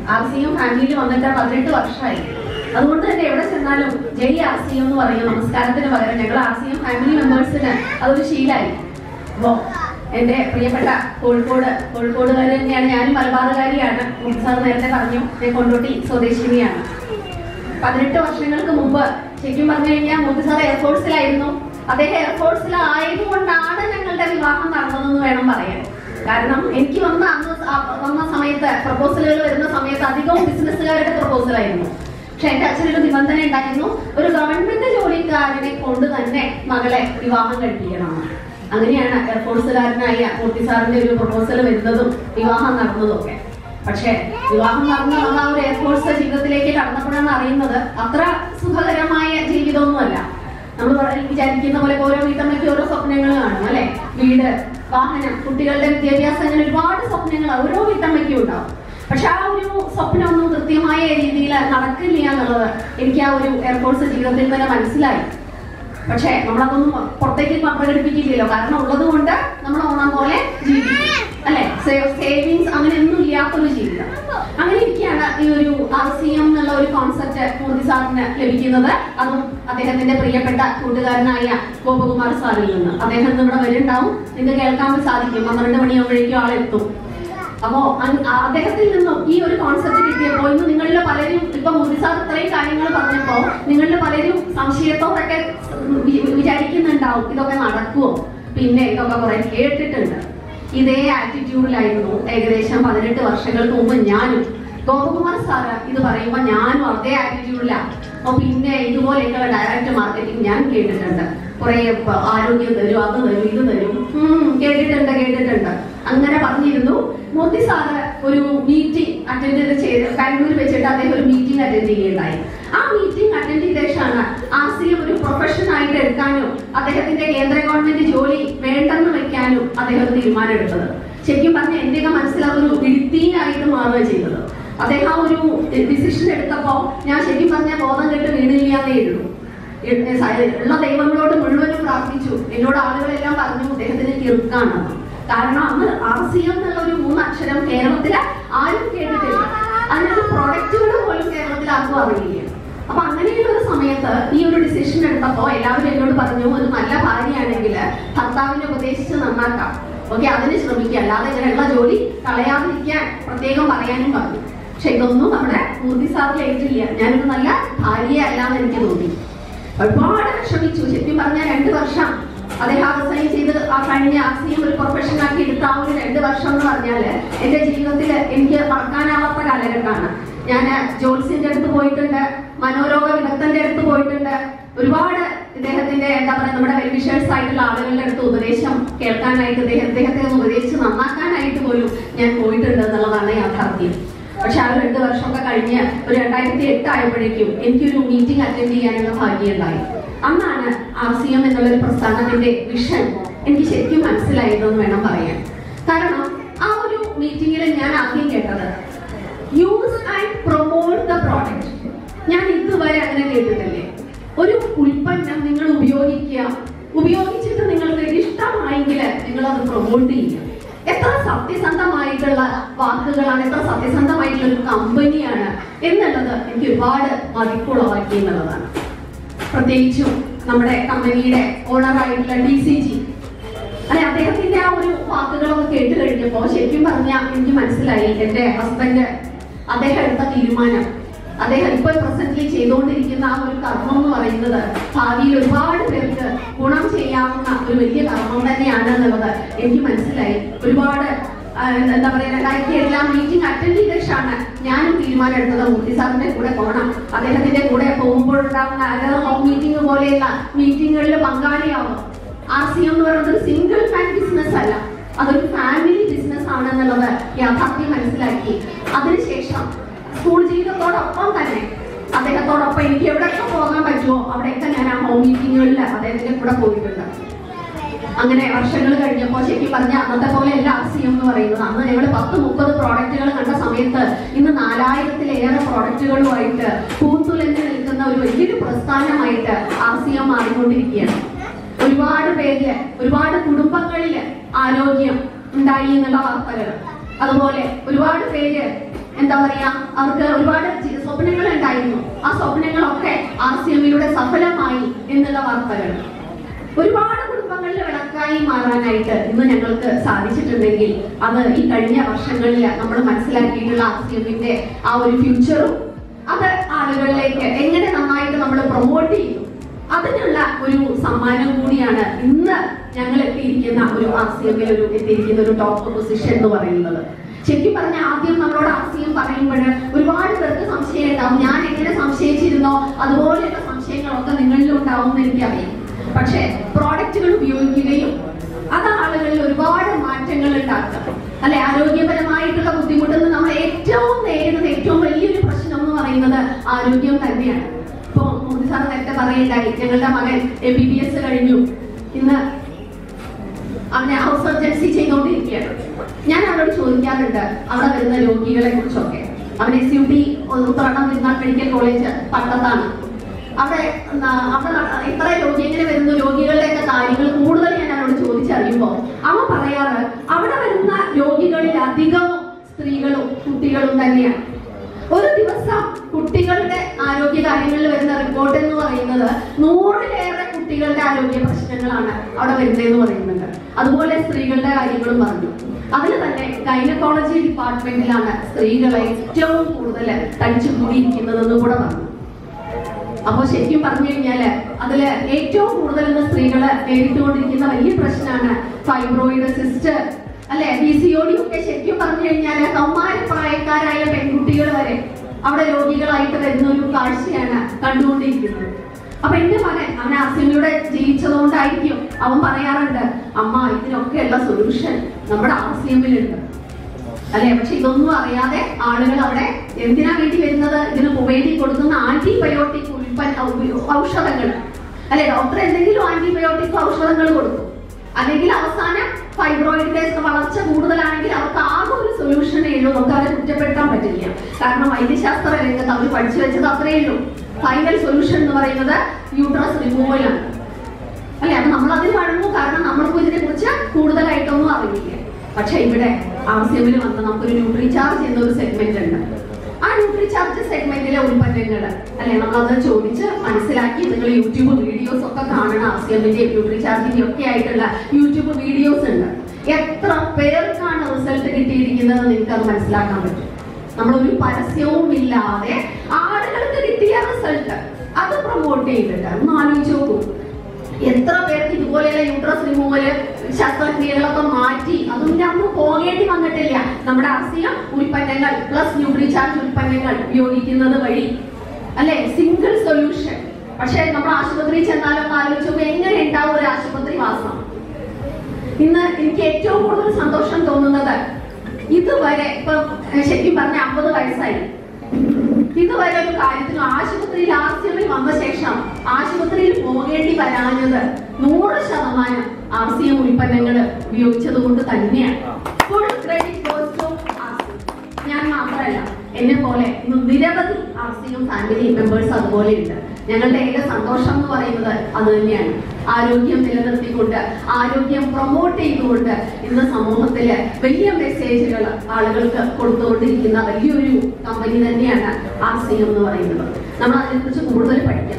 R C M ഫാമിലിയിൽ വന്നിട്ട് പതിനെട്ട് വർഷമായി അതുകൊണ്ട് തന്നെ എവിടെ ചെന്നാലും ജയ് ആർ സി എം എന്ന് പറയും നമസ്കാരത്തിന് പകരം ഞങ്ങൾ ആർ സി എം ഫാമിലി മെമ്പേഴ്സിന് അതൊരു ശീലായി അപ്പോ എന്റെ പ്രിയപ്പെട്ട കോഴിക്കോട് കോഴിക്കോടുകാരി തന്നെയാണ് ഞാനും മലബാറുകാരിയാണ് സാർ നേരത്തെ പറഞ്ഞു ഞാൻ കൊണ്ടോട്ടി സ്വദേശിനിയാണ് പതിനെട്ട് വർഷങ്ങൾക്ക് മുമ്പ് ശരിക്കും പറഞ്ഞു കഴിഞ്ഞാൽ മോദി സാർ എയർഫോഴ്സിലായിരുന്നു അദ്ദേഹം എയർഫോഴ്സിലായതുകൊണ്ടാണ് ഞങ്ങളുടെ വിവാഹം നടന്നതെന്ന് വേണം പറയാൻ കാരണം എനിക്ക് വന്ന അന്ന് സ- വന്ന സമയത്ത് പ്രപ്പോസലുകൾ വരുന്ന സമയത്ത് അധികവും ബിസിനസ്സുകാരുടെ പ്രപ്പോസലായിരുന്നു പക്ഷെ എന്റെ അച്ഛനൊരു നിബന്ധന ഉണ്ടായിരുന്നു ഒരു ഗവൺമെന്റ് ജോലിക്കാരനെ കൊണ്ട് തന്നെ മകളെ വിവാഹം കഴിപ്പിക്കണം അങ്ങനെയാണ് എയർഫോഴ്സുകാരനായ മൂർത്തി സാറിന്റെ ഒരു പ്രപ്പോസൽ വരുന്നതും വിവാഹം നടന്നതും ഒക്കെ പക്ഷേ വിവാഹം നടന്ന നമ്മൾ ആ ഒരു എയർഫോഴ്സ് ജീവിതത്തിലേക്ക് കടന്നപ്പോഴാണ് അറിയുന്നത് അത്ര സുഖകരമായ ജീവിതമൊന്നുമല്ല നമ്മൾ പറ- വിചാരിക്കുന്ന പോലെ ഓരോ വീട്ടമ്മയ്ക്ക് ഓരോ സ്വപ്നങ്ങൾ കാണും അല്ലെ വീട് വാഹനം കുട്ടികളുടെ വിദ്യാഭ്യാസം അങ്ങനെ ഒരുപാട് സ്വപ്നങ്ങൾ ഓരോ വീട്ടമ്മയ്ക്കും ഉണ്ടാവും പക്ഷെ ആ ഒരു സ്വപ്നമൊന്നും കൃത്യമായ രീതിയിൽ നടക്കില്ല എന്നുള്ളത് എനിക്ക് ആ ഒരു എയർഫോഴ്സ് ജീവിതത്തിൽ തന്നെ മനസ്സിലായി പക്ഷേ നമ്മളതൊന്നും പുറത്തേക്ക് പ്രകടിപ്പിക്കില്ലല്ലോ കാരണം ഉള്ളത് കൊണ്ട് നമ്മൾ ഓണം പോലെ ജീവിക്കും അല്ലെ സേവിങ്സ് അങ്ങനെ ഒന്നും ഇല്ലാത്തൊരു ജീവിതം അങ്ങനെ ഇരിക്കുകയാണ് ഈ ഒരു ആർ സി എം എന്നുള്ള ഒരു കോൺസെപ്റ്റ് മോദി സാറിന് ലഭിക്കുന്നത് അതും അദ്ദേഹത്തിന്റെ പ്രിയപ്പെട്ട കൂട്ടുകാരനായ ഗോപകുമാർ സാറിൽ നിന്ന് അദ്ദേഹം ഇന്ന് ഇവിടെ വരുന്നുണ്ടാവും നിങ്ങൾക്ക് കേൾക്കാൻ സാധിക്കും പന്ത്രണ്ട് മണിയാകുമ്പോഴേക്കും ആളെത്തും അപ്പോ അങ് ആ അദ്ദേഹത്തിൽ നിന്നും ഈ ഒരു കോൺസെപ്റ്റ് കിട്ടിയപ്പോ ഇന്ന് നിങ്ങളിൽ പലരും ഇപ്പൊ മോദി സാർ ഇത്രയും കാര്യങ്ങൾ പറഞ്ഞപ്പോ നിങ്ങളിൽ പലരും സംശയത്തോടൊക്കെ വി- വിചാരിക്കുന്നുണ്ടാവും ഇതൊക്കെ നടക്കുമോ പിന്നെ ഇതൊക്കെ കുറെ കേട്ടിട്ടുണ്ട് ഇതേ ആറ്റിറ്റ്യൂഡിലായിരുന്നു ഏകദേശം പതിനെട്ട് വർഷങ്ങൾക്ക് മുമ്പ് ഞാനും ഗോപകുമാർ സാറ് ഇത് പറയുമ്പോ ഞാനും അതേ ആറ്റിറ്റ്യൂഡിലാണ് അപ്പൊ പിന്നെ ഇതുപോലെയൊക്കെയുള്ള ഡയറക്റ്റ് മാർക്കറ്റിംഗ് ഞാൻ കേട്ടിട്ടുണ്ട് കുറെ പ- ആരോഗ്യം തരും അത് തരും ഇത് തരും ഉം, കേട്ടിട്ടുണ്ട് കേട്ടിട്ടുണ്ട് അങ്ങനെ പറഞ്ഞിരുന്നു മോദി സാറ് ഒരു മീറ്റിംഗ് അറ്റൻഡ് ചെയ്ത് ബാംഗ്ലൂർ വെച്ചിട്ട് അദ്ദേഹം ഒരു മീറ്റിംഗ് അറ്റൻഡ് ചെയ്യുകയുണ്ടായി ആ മീറ്റിംഗ് അറ്റൻഡ് ചെയ്ത ശേഷമാണ് ആർ സി എം ഒരു പ്രൊഫഷൻ ആയിട്ട് എടുക്കാനും അദ്ദേഹത്തിന്റെ കേന്ദ്ര ഗവൺമെന്റ് ജോലി വേണ്ടെന്ന് വെക്കാനും അദ്ദേഹം ഒരു തീരുമാനം എടുത്തത് ശരിക്കും പറഞ്ഞ എന്റെയൊക്കെ മനസ്സിൽ അതൊരു ഇടുത്തീനായിട്ട് മാറുക ചെയ്തത് അദ്ദേഹം ആ ഒരു ഡിസിഷൻ എടുത്തപ്പോ ഞാൻ ശരിക്കും പറഞ്ഞ ബോധം കെട്ട് വീണില്ലാന്നേ ഉള്ളൂ ഇ- സ- ഉള്ള ദൈവങ്ങളോട് മുഴുവനും പ്രാർത്ഥിച്ചു എന്നോട് ആളുകളെല്ലാം പറഞ്ഞു അദ്ദേഹത്തിന് കിറുക്കാണ് കാരണം അന്ന് ആർ സി എം എന്നുള്ള ഒരു മൂന്നക്ഷരം കേരളത്തില് ആരും കേട്ടിട്ടില്ല അതിനൊരു പ്രൊഡക്റ്റുകൾ പോലും കേരളത്തിൽ ആർക്കും അറിയില്ല അപ്പൊ അങ്ങനെയുള്ള ഒരു സമയത്ത് ഈ ഒരു ഡിസിഷൻ എടുത്തപ്പോ എല്ലാവരും എന്നോട് പറഞ്ഞു ഒരു നല്ല ഭാര്യയാണെങ്കിൽ ഭർത്താവിനെ ഉപദേശിച്ച് നന്നാക്കാം ഓക്കെ അതിന് ശ്രമിക്കുക അല്ലാതെ ഇങ്ങനെയുള്ള ജോലി കളയാതിരിക്കാൻ പ്രത്യേകം പറയാനും പറഞ്ഞു പക്ഷെ ഇതൊന്നും നമ്മുടെ മൂർത്തി സാറിൽ ഏറ്റില്ല ഞാനൊരു നല്ല ഭാര്യയല്ല എന്ന് എനിക്ക് തോന്നി ഒരുപാട് വിഷമിച്ചു ശരിക്കും പറഞ്ഞാൽ രണ്ട് വർഷം അദ്ദേഹം റിസൈൻ ചെയ്ത് ആ കഴിഞ്ഞ ആക്സിയും ഒരു പ്രൊഫഷൻ ആക്കി എടുത്ത ആ ഒരു രണ്ട് വർഷം എന്ന് പറഞ്ഞാല് എന്റെ ജീവിതത്തിൽ എനിക്ക് മറക്കാനാവാത്ത കാലഘട്ടമാണ് ഞാൻ ജോത്സ്യന്റെ അടുത്ത് പോയിട്ടുണ്ട് മനോരോഗ വിദഗ്ധന്റെ അടുത്ത് പോയിട്ടുണ്ട് ഒരുപാട് ഇദ്ദേഹത്തിന്റെ എന്താ പറയുക നമ്മുടെ വെൽവിഷേഴ്സ് ആയിട്ടുള്ള ആളുകളുടെ അടുത്ത് ഉപദേശം കേൾക്കാനായിട്ട് ഇദ്ദേഹം ഇദ്ദേഹത്തെ ഒന്ന് ഉപദേശിച്ച് നന്നാക്കാനായിട്ട് പോലും ഞാൻ പോയിട്ടുണ്ട് എന്നുള്ളതാണ് യാഥാർത്ഥ്യം പക്ഷെ ആ ഒരു രണ്ട് വർഷമൊക്കെ കഴിഞ്ഞ് ഒരു രണ്ടായിരത്തി എട്ട് ആയപ്പോഴേക്കും എനിക്കൊരു മീറ്റിംഗ് അറ്റൻഡ് ചെയ്യാനുള്ള ഭാഗ്യം ഉണ്ടായി അന്നാണ് ആർ സി എം എന്നുള്ള ഒരു പ്രസ്ഥാനത്തിന്റെ വിഷൻ എനിക്ക് ശരിക്കും മനസ്സിലായതെന്ന് വേണം പറയാൻ കാരണം ആ ഒരു മീറ്റിംഗിൽ ഞാൻ ആദ്യം കേട്ടത് use and promote the product ഞാൻ ഇതുവരെ അങ്ങനെ കേട്ടിട്ടില്ലേ ഒരു ഉൽപ്പന്നം നിങ്ങൾ ഉപയോഗിക്കുക ഉപയോഗിച്ചിട്ട് നിങ്ങൾക്ക് ഇഷ്ടമായെങ്കിൽ നിങ്ങൾ അത് പ്രൊമോട്ട് ചെയ്യുക എത്ര സത്യസന്ധമായിട്ടുള്ള വാക്കുകളാണ് എത്ര സത്യസന്ധമായിട്ടുള്ള ഒരു കമ്പനിയാണ് എന്നുള്ളത് എനിക്ക് ഒരുപാട് മതിപ്പുളവാക്കി എന്നുള്ളതാണ് പ്രത്യേകിച്ചും നമ്മുടെ കമ്പനിയുടെ ഓണറായിട്ടുള്ള ഡി സി ജി അല്ലെ അദ്ദേഹത്തിന്റെ ആ ഒരു വാക്കുകളൊക്കെ കേട്ട് കഴിഞ്ഞപ്പോ ശരിക്കും പറഞ്ഞാൽ എനിക്ക് മനസ്സിലായി എന്റെ ഹസ്ബൻഡ് അദ്ദേഹം എടുത്ത തീരുമാനം അദ്ദേഹം ഇപ്പോൾ പ്രസന്റ്ലി ചെയ്തുകൊണ്ടിരിക്കുന്ന ആ ഒരു കർമ്മം എന്ന് പറയുന്നത് ഭാവിയിൽ ഒരുപാട് പേർക്ക് ഗുണം ചെയ്യാവുന്ന ഒരു വലിയ കർമ്മം തന്നെയാണ് എന്നുള്ളത് എനിക്ക് മനസ്സിലായി ഒരുപാട് ആ, എന്താ പറയാ രണ്ടായിരത്തി ഏഴിലാം മീറ്റിംഗ് അറ്റൻഡ് ചെയ്ത ശേഷമാണ് ഞാനും തീരുമാനം എടുത്തത് മൂർത്തി സാറിന്റെ കൂടെ പോകണം അദ്ദേഹത്തിന്റെ കൂടെ പോകുമ്പോഴുണ്ടാകുന്ന അനദർ ഹോം മീറ്റിംഗ് പോലെയുള്ള മീറ്റിങ്ങുകളിൽ പങ്കാളിയാവും ആർ സി എം എന്ന് പറയുന്നത് ഒരു സിംഗിൾ മാൻ ബിസിനസ് അല്ല അതൊരു ഫാമിലി ബിസിനസ് ആണെന്നുള്ളത് യാഥാർത്ഥ്യം മനസ്സിലാക്കി അതിനുശേഷം സ്കൂൾ ജീവിതത്തോടൊപ്പം തന്നെ അദ്ദേഹത്തോടൊപ്പം എനിക്ക് എവിടെയൊക്കെ പോകാൻ പറ്റുമോ അവിടെയൊക്കെ ഞാൻ ആ ഹോം മീറ്റിങ്ങുകളിൽ അദ്ദേഹത്തിന്റെ കൂടെ പോയിട്ടുണ്ട് അങ്ങനെ വർഷങ്ങൾ കഴിഞ്ഞപ്പോൾ ശരിക്കും പറഞ്ഞ അന്നത്തെ പോലെ അല്ല ആർ സി എം എന്ന് പറയുന്നത് അന്ന് ഞങ്ങൾ പത്ത് മുപ്പത് പ്രോഡക്റ്റുകൾ കണ്ട സമയത്ത് ഇന്ന് നാലായിരത്തിലേറെ പ്രോഡക്റ്റുകളുമായിട്ട് പൂത്തുലഞ്ഞു നിൽക്കുന്ന ഒരു വലിയൊരു പ്രസ്ഥാനമായിട്ട് ആർ സി എം മാറിക്കൊണ്ടിരിക്കുകയാണ് ഒരുപാട് പേരില് ഒരുപാട് കുടുംബങ്ങളില് ആരോഗ്യം ഉണ്ടായി എന്നുള്ള വാർത്തകൾ അതുപോലെ ഒരുപാട് പേര് എന്താ പറയാ അവർക്ക് ഒരുപാട് ജി- സ്വപ്നങ്ങൾ ഉണ്ടായിരുന്നു ആ സ്വപ്നങ്ങളൊക്കെ ആർ സി എമ്മിലൂടെ സഫലമായി എന്നുള്ള വാർത്തകൾ ഒരുപാട് കുടുംബങ്ങളിൽ വിളക്കായി മാറാനായിട്ട് ഇന്ന് ഞങ്ങൾക്ക് സാധിച്ചിട്ടുണ്ടെങ്കിൽ അത് ഈ കഴിഞ്ഞ വർഷങ്ങളിൽ നമ്മൾ മനസ്സിലാക്കിയിട്ടുള്ള ആർ സി എമ്മിന്റെ ആ ഒരു ഫ്യൂച്ചറും അത് ആളുകളിലേക്ക് എങ്ങനെ നന്നായിട്ട് നമ്മൾ പ്രൊമോട്ട് ചെയ്തു അതിനുള്ള ഒരു സമ്മാനം കൂടിയാണ് ഇന്ന് ഞങ്ങൾ എത്തിയിരിക്കുന്ന ഒരു ആർ സി എമ്മിൽ ഒരു എത്തിയിരിക്കുന്ന ഒരു ടോപ്പ് പൊസിഷൻ എന്ന് പറയുന്നത് ശരിക്കും പറഞ്ഞ ആദ്യം നമ്മളോട് ആർ സി എം പറയുമ്പോൾ ഒരുപാട് പേർക്ക് സംശയം ഉണ്ടാവും ഞാൻ എങ്ങനെ സംശയിച്ചിരുന്നോ അതുപോലെയുള്ള സംശയങ്ങളൊക്കെ നിങ്ങളിലും ഉണ്ടാവും എന്ന് എനിക്കറിയാം പക്ഷേ പ്രോഡക്റ്റുകൾ ഉപയോഗിക്കുകയും അത് ആളുകളിൽ ഒരുപാട് മാറ്റങ്ങൾ ഉണ്ടാക്കുക അല്ലെ ആരോഗ്യപരമായിട്ടുള്ള ബുദ്ധിമുട്ടെന്ന് നമ്മൾ ഏറ്റവും നേരിടുന്ന ഏറ്റവും വലിയൊരു പ്രശ്നം എന്ന് പറയുന്നത് ആരോഗ്യം തന്നെയാണ് ഇപ്പൊ മോദി സാർ നേരത്തെ പറയുണ്ടായി ഞങ്ങളുടെ മകൻ എം ബി ബി എസ് കഴിഞ്ഞു ഇന്ന് അവനെ ഹൗസ് സർജൻസി ചെയ്തുകൊണ്ടിരിക്കുകയാണ് ഞാൻ അവരോട് ചോദിക്കാറുണ്ട് അവിടെ വരുന്ന രോഗികളെ കുറിച്ചൊക്കെ അവൻ എസ് യു ടി ഉത്രാടം തിരുനാൾ മെഡിക്കൽ കോളേജ് പട്ടത്താണ് അവിടെ ന- അവിടെ ന- എത്ര രോഗി എങ്ങനെ വരുന്ന രോഗികളുടെയൊക്കെ കാര്യങ്ങൾ കൂടുതൽ ഞാൻ അവരോട് ചോദിച്ചറിയുമ്പോൾ അവൻ പറയാറ് അവിടെ വരുന്ന രോഗികളിൽ അധികവും സ്ത്രീകളും കുട്ടികളും തന്നെയാണ് ഒരു ദിവസം കുട്ടികളുടെ ആരോഗ്യ കാര്യങ്ങളിൽ വരുന്ന റിപ്പോർട്ട് എന്ന് പറയുന്നത് നൂറിലേറെ കുട്ടികളുടെ ആരോഗ്യ പ്രശ്നങ്ങളാണ് അവിടെ വരുന്നതെന്ന് പറയുന്നുണ്ട് അതുപോലെ സ്ത്രീകളുടെ കാര്യങ്ങളും പറഞ്ഞു അതിൽ തന്നെ ഗൈനക്കോളജി ഡിപ്പാർട്ട്മെന്റിലാണ് സ്ത്രീകളെ ഏറ്റവും കൂടുതൽ തടിച്ചു കൂടിയിരിക്കുന്നതെന്ന് കൂടെ പറഞ്ഞു അപ്പൊ ശരിക്കും പറഞ്ഞു കഴിഞ്ഞാല് അതില് ഏറ്റവും കൂടുതൽ ഇന്ന് സ്ത്രീകള് നേരിട്ടുകൊണ്ടിരിക്കുന്ന വലിയ പ്രശ്നമാണ് ഫൈബ്രോയിഡ് സിസ്റ്റ് അല്ലെ പി സി ഒ ഡി ഒക്കെ ശരിക്കും പറഞ്ഞു കഴിഞ്ഞാല് കൗമാര പ്രായക്കാരായ പെൺകുട്ടികൾ വരെ അവിടെ രോഗികളായിട്ട് വരുന്ന ഒരു കാഴ്ചയാണ് കണ്ടുകൊണ്ടിരിക്കുന്നത് അപ്പൊ എന്റെ മകൻ അവൻ ആർസിമിലൂടെ ജീവിച്ചതുകൊണ്ടായിരിക്കും അവൻ പറയാറുണ്ട് അമ്മ ഇതിനൊക്കെയുള്ള സൊല്യൂഷൻ നമ്മുടെ ആർ സി എമ്മിലുണ്ട് അല്ലെ പക്ഷെ ഇതൊന്നും അറിയാതെ ആളുകൾ അവിടെ എന്തിനാ വേണ്ടി വരുന്നത് ഇതിന് ഉപയോഗി കൊടുക്കുന്ന ആന്റിബയോട്ടിക് ഉൽപ്പന്ന ഉപ- ഔഷധങ്ങൾ അല്ലെ ഡോക്ടർ എന്തെങ്കിലും ആന്റിബയോട്ടിക് ഔഷധങ്ങൾ കൊടുക്കും അല്ലെങ്കിൽ അവസാനം ഫൈബ്രോയിഡിന്റെ വളർച്ച കൂടുതലാണെങ്കിൽ അവർക്ക് ആകെ ഒരു സൊല്യൂഷനേ ഉള്ളൂ നമുക്ക് അവരെ കുറ്റപ്പെടുത്താൻ പറ്റില്ല കാരണം വൈദ്യശാസ്ത്ര രംഗത്ത് അവർ പഠിച്ചു വെച്ചത് അത്രയേ ഉള്ളൂ ഫൈനൽ സൊല്യൂഷൻ എന്ന് പറയുന്നത് യൂട്രസ് റിമൂവലാണ് അല്ലെ അപ്പൊ നമ്മൾ അതിൽ വഴങ്ങും കാരണം നമ്മൾക്ക് ഇതിനെ കുറിച്ച് കൂടുതലായിട്ടൊന്നും അറിയില്ല പക്ഷെ ഇവിടെ ആർ സി എമ്മിൽ വന്ന് നമുക്കൊരു ന്യൂട്രി ചാർജ് എന്ന ഒരു സെഗ്മെന്റ് ഉണ്ട് ആ ന്യൂട്രി ചാർജ് സെഗ്മെന്റിലെ ഉൽപ്പന്നങ്ങൾ അല്ലെ നമ്മളത് ചോദിച്ച് മനസ്സിലാക്കി നിങ്ങൾ യൂട്യൂബ് വീഡിയോസ് ഒക്കെ കാണണം ആർ സി എമ്മിന്റെ ന്യൂട്രി ചാർജിന്റെ ഒക്കെ ആയിട്ടുള്ള യൂട്യൂബ് വീഡിയോസ് ഉണ്ട് എത്ര പേർക്കാണ് റിസൾട്ട് കിട്ടിയിരിക്കുന്നത് നിങ്ങൾക്ക് അത് മനസ്സിലാക്കാൻ പറ്റും നമ്മളൊരു പരസ്യവും ഇല്ലാതെ ആളുകൾക്ക് കിട്ടിയ റിസൾട്ട് അത് പ്രൊമോട്ട് ചെയ്തിട്ട് ഒന്ന് ആലോചിച്ച് നോക്കൂ എത്ര പേർക്ക് ഇതുപോലെയുള്ള യൂട്രസ് റിമൂവല് ശസ്ത്രക്രിയകളൊക്കെ മാറ്റി അതൊന്നും അന്ന് പോകേണ്ടി വന്നിട്ടില്ല നമ്മുടെ അസിയം ഉൽപ്പന്നങ്ങൾ പ്ലസ് ന്യൂട്രിചാർജ് ഉൽപ്പന്നങ്ങൾ ഉപയോഗിക്കുന്നത് വഴി അല്ലെ സിംഗിൾ സൊല്യൂഷൻ പക്ഷെ നമ്മൾ ആശുപത്രിയിൽ ചെന്നാലൊക്കെ ആലോചിച്ചു നോക്കൂ, എങ്ങനെ ഉണ്ടാവും ഒരു ആശുപത്രി വാസം ഇന്ന് എനിക്ക് ഏറ്റവും കൂടുതൽ സന്തോഷം തോന്നുന്നത് ഇതുവരെ ഇപ്പൊ ഏഹ്, ശരിക്കും പറഞ്ഞ അമ്പത് വയസ്സായി ഇതുവരെ ഒരു കാര്യത്തിനും ആശുപത്രിയിൽ ആർസിഎമ്മിൽ വന്ന ശേഷം ആശുപത്രിയിൽ പോകേണ്ടി വരാഞ്ഞത് നൂറ് ശതമാനം ആർ സി എം ഉൽപ്പന്നങ്ങൾ ഉപയോഗിച്ചത് കൊണ്ട് തന്നെയാണ് ഫുൾ ക്രെഡിറ്റ് ഗോസ് ടു ഞാൻ മാത്രമല്ല എന്നെ പോലെ ഇന്ന് നിരവധി R C M family members അതുപോലെ ഉണ്ട് ഞങ്ങളുടെ ഏക സന്തോഷം എന്ന് പറയുന്നത് അത് തന്നെയാണ് ആരോഗ്യം നിലനിർത്തിക്കൊണ്ട് ആരോഗ്യം പ്രൊമോട്ട് ചെയ്തുകൊണ്ട് ഇന്ന് സമൂഹത്തില് വലിയ മെസ്സേജുകൾ ആളുകൾക്ക് കൊടുത്തുകൊണ്ടിരിക്കുന്ന വലിയൊരു കമ്പനി തന്നെയാണ് ആർ സി എം എന്ന് പറയുന്നത് നമ്മൾ അതിനെക്കുറിച്ച് കൂടുതൽ പഠിക്കണം